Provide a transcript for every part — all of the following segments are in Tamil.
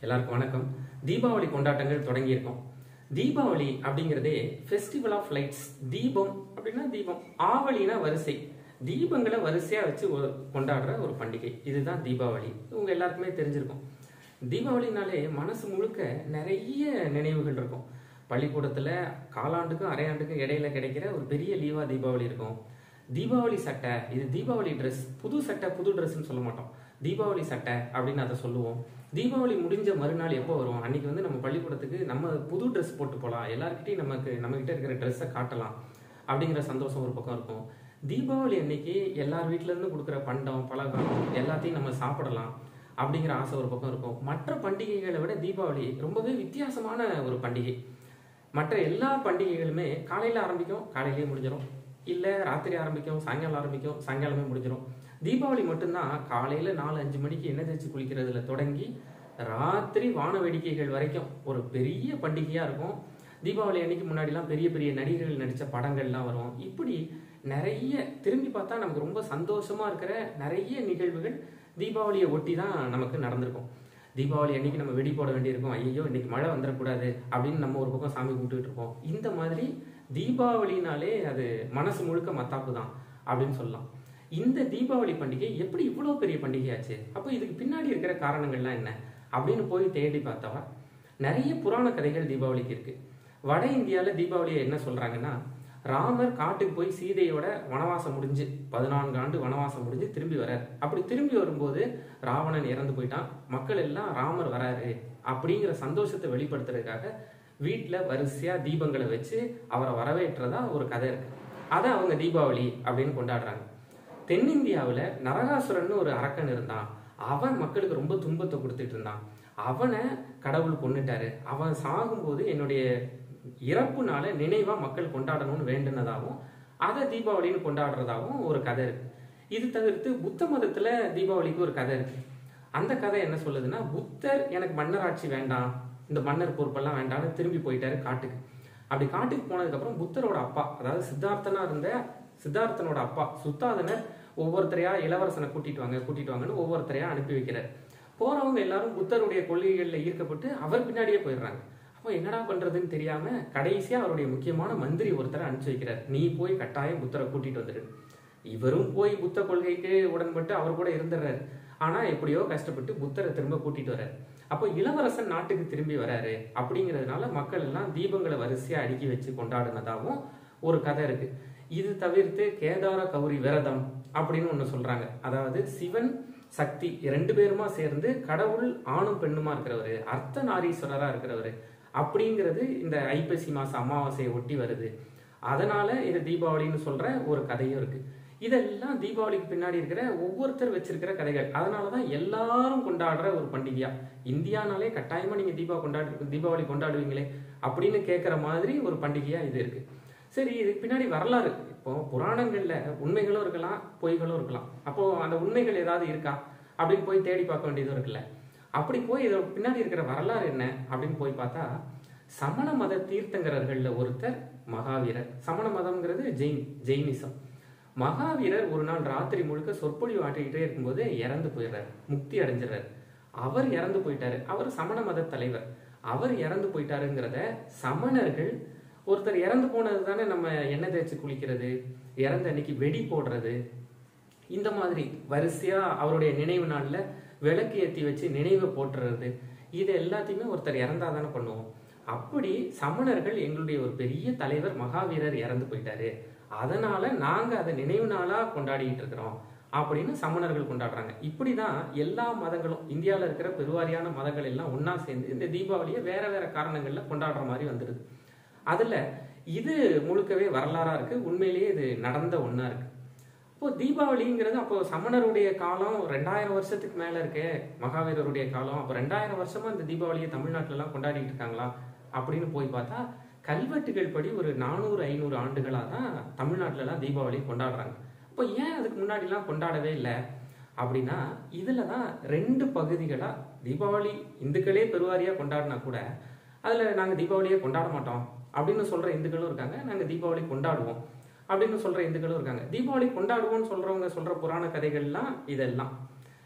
எல்லாருக்கும் வணக்கம் தீபாவளி கொண்டாட்டங்கள் தொடங்கியிருக்கோம் தீபாவளி அப்படிங்கிறதே ஃபெஸ்டிவல் ஆஃப் லைட்ஸ் தீபம் அப்படின்னா தீபம் ஆவலினா வரிசை தீபங்களை வரிசையா வச்சு ஒரு கொண்டாடுற ஒரு பண்டிகை இதுதான் தீபாவளி உங்க எல்லாருக்குமே தெரிஞ்சிருக்கும் தீபாவளினாலே மனசு முழுக்க நிறைய நினைவுகள் இருக்கும் பள்ளிக்கூடத்துல காலாண்டுக்கும் அரையாண்டுக்கும் இடையில கிடைக்கிற ஒரு பெரிய லீவா தீபாவளி இருக்கும் தீபாவளி சட்டை இது தீபாவளி ட்ரெஸ் புது சட்டை புது ட்ரெஸ்ன்னு சொல்ல மாட்டோம் தீபாவளி சட்டை அப்படின்னு அதை சொல்லுவோம் தீபாவளி முடிஞ்ச மறுநாள் எப்போ வரும் அன்னைக்கு வந்து நம்ம பள்ளிக்கூடத்துக்கு நம்ம புது ட்ரெஸ் போட்டு போகலாம் எல்லாருக்கிட்டையும் நமக்கு நம்ம கிட்ட இருக்கிற ட்ரெஸ்ஸை காட்டலாம் அப்படிங்கிற சந்தோஷம் ஒரு பக்கம் இருக்கும் தீபாவளி அன்னைக்கு எல்லார் வீட்ல இருந்து கொடுக்குற பண்டம் பலகாரம் எல்லாத்தையும் நம்ம சாப்பிடலாம் அப்படிங்கிற ஆசை ஒரு பக்கம் இருக்கும் மற்ற பண்டிகைகளை விட தீபாவளி ரொம்பவே வித்தியாசமான ஒரு பண்டிகை மற்ற எல்லா பண்டிகைகளுமே காலையில ஆரம்பிக்கும் காலையிலேயே முடிஞ்சிடும் இல்ல ராத்திரி ஆரம்பிக்கும் சாயங்காலம் ஆரம்பிக்கும் சாயங்காலமே முடிஞ்சிடும் தீபாவளி மட்டும்தான் காலையில நாலு அஞ்சு மணிக்கு எண்ணெய் தேய்ச்சி குளிக்கிறதுல தொடங்கி ராத்திரி வான வேடிக்கைகள் வரைக்கும் ஒரு பெரிய பண்டிகையா இருக்கும் தீபாவளி அன்னைக்கு முன்னாடிலாம் பெரிய பெரிய நடிகர்கள் நடிச்ச படங்கள்லாம் வரும் இப்படி நிறைய திரும்பி பார்த்தா நமக்கு ரொம்ப சந்தோஷமா இருக்கிற நிறைய நிகழ்வுகள் தீபாவளியை ஒட்டி தான் நமக்கு நடந்திருக்கும் தீபாவளி அன்னைக்கு நம்ம வெடி போட வேண்டியிருக்கும் ஐயோ இன்னைக்கு மழை வந்துடக்கூடாது அப்படின்னு நம்ம ஒரு பக்கம் சாமி கும்பிட்டுட்டு இருப்போம் இந்த மாதிரி தீபாவளினாலே அது மனசு முழுக்க மத்தாப்பு தான் அப்படின்னு சொல்லலாம் இந்த தீபாவளி பண்டிகை எப்படி இவ்வளோ பெரிய பண்டிகையாச்சு அப்போ இதுக்கு பின்னாடி இருக்கிற காரணங்கள்லாம் என்ன அப்படின்னு போய் தேடி பார்த்தா நிறைய புராண கதைகள் தீபாவளிக்கு இருக்கு வட இந்தியாவில் தீபாவளியை என்ன சொல்றாங்கன்னா ராமர் காட்டுக்கு போய் சீதையோட வனவாசம் முடிஞ்சு பதினான்கு ஆண்டு வனவாசம் முடிஞ்சு திரும்பி வரார் அப்படி திரும்பி வரும்போது ராவணன் இறந்து போயிட்டான் மக்கள் எல்லாம் ராமர் வராரு அப்படிங்கிற சந்தோஷத்தை வெளிப்படுத்துறதுக்காக வீட்டில் வரிசையா தீபங்களை வச்சு அவரை வரவேற்றதா ஒரு கதை இருக்கு அதை அவங்க தீபாவளி அப்படின்னு கொண்டாடுறாங்க தென்னிந்தியாவில் நரகாசுரன் ஒரு அரக்கன் இருந்தான் அவன் மக்களுக்கு ரொம்ப துன்பத்தை கொடுத்துட்டு இருந்தான் அவனை கடவுள் கொண்டுட்டாரு அவன் சாகும்போது என்னுடைய இறப்புனால நினைவா மக்கள் கொண்டாடணும்னு வேண்டுனதாகவும் அதை தீபாவளின்னு கொண்டாடுறதாகவும் ஒரு கதை இருக்கு இது தவிர்த்து புத்த மதத்துல தீபாவளிக்கு ஒரு கதை இருக்கு அந்த கதை என்ன சொல்லுதுன்னா புத்தர் எனக்கு மன்னராட்சி வேண்டாம் இந்த மன்னர் பொறுப்பெல்லாம் வேண்டாம்னு திரும்பி போயிட்டாரு காட்டுக்கு அப்படி காட்டுக்கு போனதுக்கு அப்புறம் புத்தரோட அப்பா அதாவது சித்தார்த்தனா இருந்த சித்தார்த்தனோட அப்பா சுத்தாதனர் ஒவ்வொருத்தரையா இளவரசனை கூட்டிட்டு வாங்க கூட்டிட்டு வாங்கன்னு ஒவ்வொருத்தரையா அனுப்பி வைக்கிறார் போறவங்க எல்லாரும் புத்தருடைய கொள்கைகள்ல ஈர்க்கப்பட்டு அவர் பின்னாடியே போயிடுறாங்க அப்போ என்னடா பண்றதுன்னு தெரியாம கடைசியா அவருடைய முக்கியமான மந்திரி ஒருத்தரை அனுப்பிச்சு வைக்கிறார் நீ போய் கட்டாயம் புத்தரை கூட்டிட்டு வந்துடு இவரும் போய் புத்த கொள்கைக்கு உடன்பட்டு அவர் கூட இருந்துடுறாரு ஆனா எப்படியோ கஷ்டப்பட்டு புத்தரை திரும்ப கூட்டிட்டு வர்றாரு அப்போ இளவரசன் நாட்டுக்கு திரும்பி வராரு அப்படிங்கிறதுனால மக்கள் எல்லாம் தீபங்களை வரிசையா அடுக்கி வச்சு கொண்டாடினதாகவும் ஒரு கதை இருக்கு இது தவிர்த்து கேதார கௌரி விரதம் அப்படின்னு ஒண்ணு சொல்றாங்க அதாவது சிவன் சக்தி ரெண்டு பேருமா சேர்ந்து கடவுள் ஆணும் பெண்ணுமா இருக்கிறவரு அர்த்த நாரீஸ்வரரா இருக்கிறவரு அப்படிங்கிறது இந்த ஐப்பசி மாச அமாவாசையை ஒட்டி வருது அதனால இது தீபாவளின்னு சொல்ற ஒரு கதையும் இருக்கு இதெல்லாம் தீபாவளிக்கு பின்னாடி இருக்கிற ஒவ்வொருத்தர் வச்சிருக்கிற கதைகள் அதனாலதான் எல்லாரும் கொண்டாடுற ஒரு பண்டிகையா இந்தியானாலே கட்டாயமா நீங்க தீபா கொண்டாடு தீபாவளி கொண்டாடுவீங்களே அப்படின்னு கேட்கிற மாதிரி ஒரு பண்டிகையா இது இருக்கு சரி இதுக்கு பின்னாடி வரலாறு இப்போ புராணங்கள்ல உண்மைகளும் இருக்கலாம் பொய்களும் இருக்கலாம் அப்போ அந்த உண்மைகள் ஏதாவது இருக்கா அப்படின்னு போய் தேடி பார்க்க வேண்டியதும் இருக்குல்ல அப்படி போய் இதோட பின்னாடி இருக்கிற வரலாறு என்ன அப்படின்னு போய் பார்த்தா சமண மத தீர்த்தங்கரர்கள்ல ஒருத்தர் மகாவீரர் சமண மதம்ங்கிறது ஜெயின் ஜெயினிசம் மகாவீரர் ஒரு நாள் ராத்திரி முழுக்க சொற்பொழிவு ஆட்டிக்கிட்டே இருக்கும்போது இறந்து போயிடுறாரு முக்தி அடைஞ்சிடறாரு அவர் இறந்து போயிட்டாரு அவர் சமண மத தலைவர் அவர் இறந்து போயிட்டாருங்கிறத சமணர்கள் ஒருத்தர் இறந்து போனது தானே நம்ம எண்ணெய் தேய்ச்சி குளிக்கிறது இறந்த அன்னைக்கு வெடி போடுறது இந்த மாதிரி வரிசையா அவருடைய நினைவு நாள்ல விளக்கு ஏத்தி வச்சு நினைவை போட்டுறது இது எல்லாத்தையுமே ஒருத்தர் இறந்தா தானே பண்ணுவோம் அப்படி சமணர்கள் எங்களுடைய ஒரு பெரிய தலைவர் மகாவீரர் இறந்து போயிட்டாரு அதனால நாங்க அதை நினைவு நாளா கொண்டாடிட்டு இருக்கிறோம் அப்படின்னு சமணர்கள் கொண்டாடுறாங்க இப்படிதான் எல்லா மதங்களும் இந்தியாவில் இருக்கிற பெருவாரியான மதங்கள் எல்லாம் ஒன்னா சேர்ந்து இந்த தீபாவளியை வேற வேற காரணங்கள்ல கொண்டாடுற மாதிரி வந்துடுது அதுல இது முழுக்கவே வரலாறா இருக்கு உண்மையிலேயே இது நடந்த ஒண்ணா இருக்கு இப்போ தீபாவளிங்கிறது அப்போ சமணருடைய காலம் ரெண்டாயிரம் வருஷத்துக்கு மேல இருக்கே மகாவீரருடைய காலம் அப்போ ரெண்டாயிரம் வருஷமா இந்த தீபாவளியை தமிழ்நாட்டுல எல்லாம் கொண்டாடிட்டு இருக்காங்களா அப்படின்னு போய் பார்த்தா கல்வெட்டுகள் படி ஒரு நானூறு ஐநூறு ஆண்டுகளா தான் தமிழ்நாட்டுல எல்லாம் தீபாவளி கொண்டாடுறாங்க அப்போ ஏன் அதுக்கு முன்னாடிலாம் கொண்டாடவே இல்லை அப்படின்னா இதுல தான் ரெண்டு பகுதிகளா தீபாவளி இந்துக்களே பெருவாரியா கொண்டாடினா கூட அதுல நாங்க தீபாவளியே கொண்டாட மாட்டோம் அப்படின்னு சொல்ற இந்துக்களும் இருக்காங்க நாங்க தீபாவளி கொண்டாடுவோம் அப்படின்னு சொல்ற இந்துக்களும் இருக்காங்க தீபாவளி கொண்டாடுவோம்னு சொல்றவங்க சொல்ற புராண கதைகள்லாம் இதெல்லாம்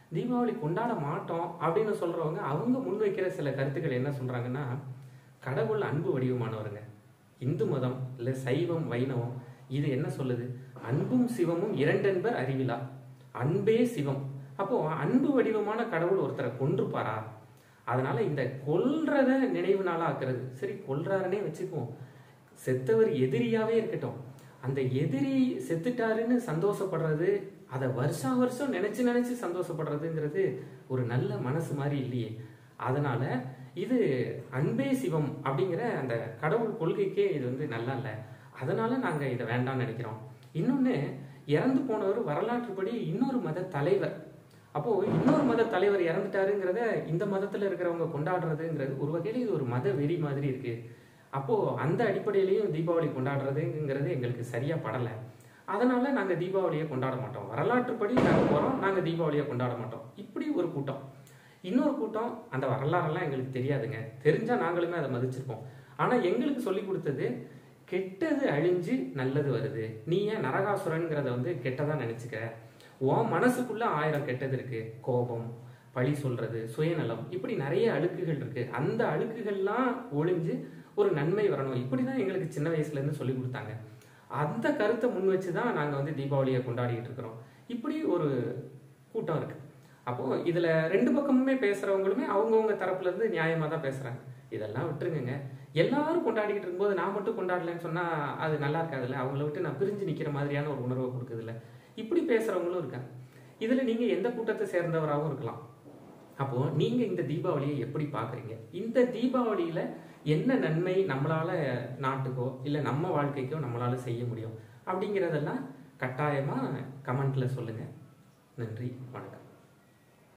தீபாவளி கொண்டாட மாட்டோம் அப்படின்னு சொல்றவங்க அவங்க முன்வைக்கிற சில கருத்துக்கள் என்ன சொல்றாங்கன்னா கடவுள் அன்பு வடிவமானவருங்க இந்து மதம் இல்ல சைவம் வைணவம் இது என்ன சொல்லுது அன்பும் சிவமும் இரண்டென்பர் அறிவிலா அன்பே சிவம் அப்போ அன்பு வடிவமான கடவுள் ஒருத்தரை கொன்றுப்பாரா அதனால இந்த கொல்றத நினைவு நாளா ஆக்குறது சரி கொல்றாருன்னே வச்சுக்குவோம் செத்தவர் எதிரியாவே இருக்கட்டும் அந்த எதிரி செத்துட்டாருன்னு சந்தோஷப்படுறது அதை வருஷா வருஷம் நினைச்சு நினைச்சு சந்தோஷப்படுறதுங்கிறது ஒரு நல்ல மனசு மாதிரி இல்லையே அதனால இது அன்பே சிவம் அப்படிங்கிற அந்த கடவுள் கொள்கைக்கே இது வந்து நல்லா இல்லை அதனால நாங்க இதை வேண்டாம்னு நினைக்கிறோம் இன்னொன்னு இறந்து போனவர் வரலாற்றுப்படி இன்னொரு மத தலைவர் அப்போ இன்னொரு மத தலைவர் இறந்துட்டாருங்கிறத இந்த மதத்துல இருக்கிறவங்க கொண்டாடுறதுங்கிறது ஒரு வகையில இது ஒரு மத வெறி மாதிரி இருக்கு அப்போ அந்த அடிப்படையிலையும் தீபாவளி கொண்டாடுறதுங்கிறது எங்களுக்கு சரியா படல அதனால நாங்க தீபாவளியை கொண்டாட மாட்டோம் வரலாற்றுப்படி நாங்க போறோம் நாங்க தீபாவளியை கொண்டாட மாட்டோம் இப்படி ஒரு கூட்டம் இன்னொரு கூட்டம் அந்த வரலாறெல்லாம் எங்களுக்கு தெரியாதுங்க தெரிஞ்சா நாங்களுமே அதை மதிச்சிருப்போம் ஆனா எங்களுக்கு சொல்லி கொடுத்தது கெட்டது அழிஞ்சு நல்லது வருது நீ ஏன் நரகாசுரன்கிறத வந்து கெட்டதா நினைச்சுக்கிற உன் மனசுக்குள்ள ஆயிரம் கெட்டது இருக்கு கோபம் பழி சொல்றது சுயநலம் இப்படி நிறைய அழுக்குகள் இருக்கு அந்த அழுக்குகள்லாம் ஒழிஞ்சு ஒரு நன்மை வரணும் இப்படிதான் எங்களுக்கு சின்ன வயசுல இருந்து சொல்லி கொடுத்தாங்க அந்த கருத்தை முன் வச்சு தான் நாங்க வந்து தீபாவளியை கொண்டாடிட்டு இருக்கிறோம் இப்படி ஒரு கூட்டம் இருக்கு அப்போ இதுல ரெண்டு பக்கமுமே பேசுறவங்களுமே அவங்கவுங்க தரப்புல இருந்து நியாயமா தான் பேசுறாங்க இதெல்லாம் விட்டுருங்க எல்லாரும் கொண்டாடிக்கிட்டு இருக்கும்போது நான் மட்டும் கொண்டாடலன்னு சொன்னா அது நல்லா இருக்காதுல்ல அவங்கள விட்டு நான் பிரிஞ்சு நிக்கிற மாதிரியான ஒரு உணர்வை கொடுக்குது இல்ல இப்படி பேசுறவங்களும் இருக்காங்க இதுல நீங்க எந்த கூட்டத்தை சேர்ந்தவராகவும் இருக்கலாம் அப்போ நீங்க இந்த தீபாவளியை எப்படி பாக்குறீங்க இந்த தீபாவளியில என்ன நன்மை நம்மளால நாட்டுக்கோ இல்ல நம்ம வாழ்க்கைக்கோ நம்மளால செய்ய முடியும் அப்படிங்கிறதெல்லாம் கட்டாயமா கமெண்ட்ல சொல்லுங்க நன்றி வணக்கம்